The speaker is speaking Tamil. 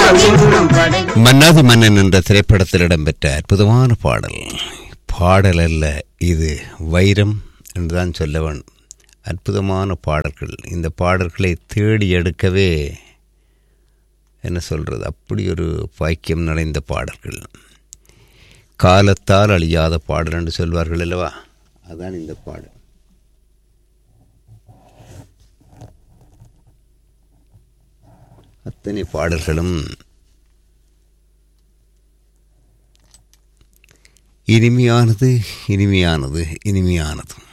இன்னும் படை மன்னாதி மன்னன் என்ற திரைப்படத்தில் இடம்பெற்ற அற்புதமான பாடல் பாடல் அல்ல இது வைரம் என்றுதான் சொல்ல வேண்டும் அற்புதமான பாடல்கள் இந்த பாடல்களை தேடி எடுக்கவே என்ன சொல்கிறது அப்படி ஒரு பாக்கியம் நிறைந்த பாடல்கள் காலத்தால் அழியாத பாடல் என்று சொல்வார்கள் அல்லவா அதான் இந்த பாடல் அத்தனை பாடல்களும் இனிமையானது இனிமையானது இனிமையானது